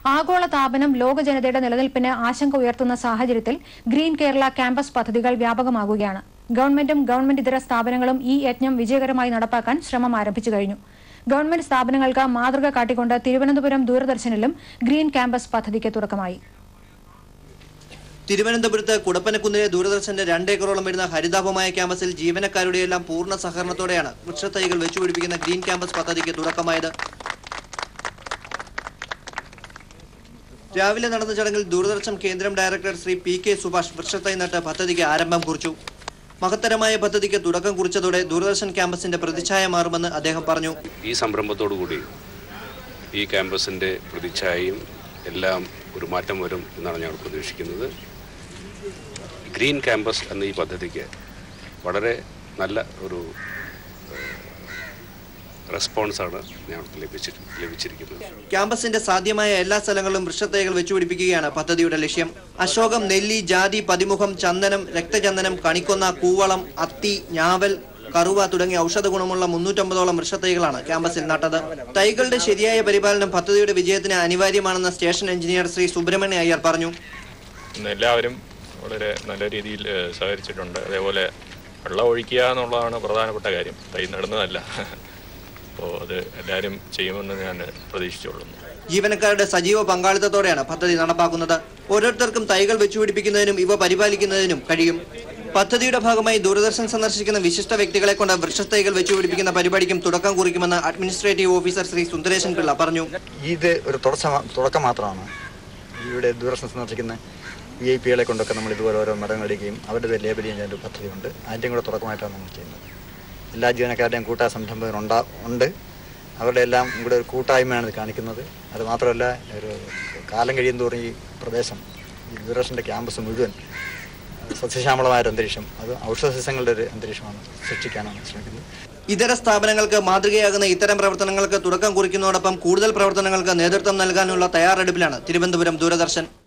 ആഗോള താപനം ലോക ജനതയുടെ നിലനിൽപ്പിന് ആശങ്ക ഉയർത്തുന്ന സാഹചര്യത്തിൽ ഗ്രീൻ കേരള ക്യാമ്പസ് പദ്ധതികൾ വ്യാപകമാകുകയാണ് ഗവൺമെന്റും ഗവൺമെന്റ് ഇതര സ്ഥാപനങ്ങളും ഈ യജ്ഞം വിജയകരമായി നടപ്പാക്കാൻ ശ്രമം ആരംഭിച്ചു കഴിഞ്ഞു ഗവൺമെന്റ് സ്ഥാപനങ്ങൾക്ക് മാതൃക കാട്ടിക്കൊണ്ട് തിരുവനന്തപുരം ദൂരദർശനിലും ഗ്രീൻ ക്യാമ്പസ് പദ്ധതിക്ക് തുടക്കമായി തിരുവനന്തപുരത്ത് കുടപ്പനക്കുന്നിലെ ദൂരദർശന്റെ രണ്ടേക്കറോളം വരുന്ന ഹരിതാഭമായ ക്യാമ്പസിൽ ജീവനക്കാരുടെയെല്ലാം പൂർണ്ണ സഹകരണത്തോടെയാണ് വൃക്ഷത്തൈകൾ വെച്ചുപിടിപ്പിക്കുന്ന ഗ്രീൻ ക്യാമ്പസ് പദ്ധതിക്ക് തുടക്കമായത് രാവിലെ നടന്ന ചടങ്ങിൽ ദൂരദർശൻ കേന്ദ്രം director Shri P K Subhash വൃക്ഷത്തൈ നട്ട് പദ്ധതിക്ക് ആരംഭം കുറിച്ചു മഹത്തരമായ പദ്ധതിക്ക് തുടക്കം കുറിച്ചതോടെ ദൂരദർശൻ ക്യാമ്പസിന്റെ പ്രതിച്ഛായ മാറുമെന്ന് അദ്ദേഹം പറഞ്ഞു ഈ സംരംഭത്തോടു കൂടി ഈ ക്യാമ്പസിൻ്റെ പ്രതിച്ഛായയും എല്ലാം ഒരു മാറ്റം വരും എന്നാണ് ഞങ്ങൾ പ്രതീക്ഷിക്കുന്നത് ഗ്രീൻ ക്യാമ്പസ് എന്ന ഈ പദ്ധതിക്ക് വളരെ നല്ല ഒരു റെസ്പോൺസാണ് ഞങ്ങൾക്ക് ലഭിച്ചി ലഭിച്ചിരിക്കുന്നത് ക്യാമ്പസിന്റെ സാധ്യമായ എല്ലാ സ്ഥലങ്ങളിലും വൃക്ഷത്തൈകൾ വെച്ചുപിടിപ്പിക്കുകയാണ് പദ്ധതിയുടെ ലക്ഷ്യം അശോകം നെല്ലി ജാതി പതിമുഖം ചന്ദനം രക്തചന്ദനം കണിക്കൊന്ന കൂവളം അത്തി ഞാവൽ കറുവ തുടങ്ങിയ ഔഷധ ഗുണമുള്ള മുന്നൂറ്റമ്പതോളം വൃക്ഷത്തൈകളാണ് ക്യാമ്പസിൽ നട്ടത് തൈകളുടെ ശരിയായ പരിപാലനം പദ്ധതിയുടെ വിജയത്തിന് അനിവാര്യമാണെന്ന് സ്റ്റേഷൻ എഞ്ചിനീയർ ശ്രീ സുബ്രഹ്മണ്യ അയ്യർ പറഞ്ഞു ഇന്ന് എല്ലാവരും വളരെ നല്ല രീതിയിൽ ഏഹ്, സഹകരിച്ചിട്ടുണ്ട് അതേപോലെ വെള്ളം ഒഴിക്കുക എന്നുള്ളതാണ് പ്രധാനപ്പെട്ട കാര്യം തൈ നടുന്നതല്ല അപ്പോൾ അത് എല്ലാവരും ചെയ്യുമെന്ന് ഞാൻ പ്രതീക്ഷിച്ചുകൊള്ളുന്നു ജീവനക്കാരുടെ സജീവ പങ്കാളിത്തത്തോടെയാണ് പദ്ധതി നടപ്പാക്കുന്നത് ഓരോരുത്തർക്കും തൈകൾ വെച്ചുപിടിപ്പിക്കുന്നതിനും ഇവ പരിപാലിക്കുന്നതിനും കഴിയും പദ്ധതിയുടെ ഭാഗമായി ദൂരദർശൻ സന്ദർശിക്കുന്ന വിശിഷ്ട വ്യക്തികളെ കൊണ്ട് വൃക്ഷത്തൈകൾ വെച്ചുപിടിപ്പിക്കുന്ന പരിപാടിക്കും തുടക്കം കുറിക്കുമെന്ന് അഡ്മിനിസ്ട്രേറ്റീവ് ഓഫീസർ ശ്രീ സുന്ദരേശൻ പിള്ള പറഞ്ഞു ഇത് ഒരു തുടക്കം മാ- തുടക്കം മാത്രമാണ് ഇവിടെ ദൂരദർശനം സന്ദർശിക്കുന്ന വി ഐ പികളെ കൊണ്ടൊക്കെ നമ്മൾ ഇതുപോലെ ഓരോ മരങ്ങളിടുകയും അവരുടെ ലേബൽ ചെയ്യാൻ ഒരു പദ്ധതിയുണ്ട് അതിൻ്റെയും കൂടെ തുടക്കമായിട്ടാണ് നമ്മൾ ചെയ്യുന്നത് എല്ലാ ജീവനക്കാരുടെയും കൂട്ടായ സംരംഭം ഉണ്ടാ ഉണ്ട് അവരുടെ എല്ലാം കൂടെ ഒരു കൂട്ടായ്മയാണ് ഇത് കാണിക്കുന്നത് അത് മാത്രമല്ല ഒരു കാലം കഴിയും തോറും ഈ പ്രദേശം ഈ ദൂരദർശൻ്റെ ക്യാമ്പസ് മുഴുവൻ സസ്യശ്യാമളമായ ഒരു അന്തരീക്ഷം അത് ഔഷധ സസ്യങ്ങളുടെ ഒരു അന്തരീക്ഷമാണ് സൃഷ്ടിക്കാനാണ് ശ്രമിക്കുന്നത് ഇതര സ്ഥാപനങ്ങൾക്ക് മാതൃകയാകുന്ന ഇത്തരം പ്രവർത്തനങ്ങൾക്ക് തുടക്കം കുറിക്കുന്നതോടൊപ്പം കൂടുതൽ പ്രവർത്തനങ്ങൾക്ക് നേതൃത്വം നൽകാനുള്ള തയ്യാറെടുപ്പിലാണ് തിരുവനന്തപുരം ദൂരദർശൻ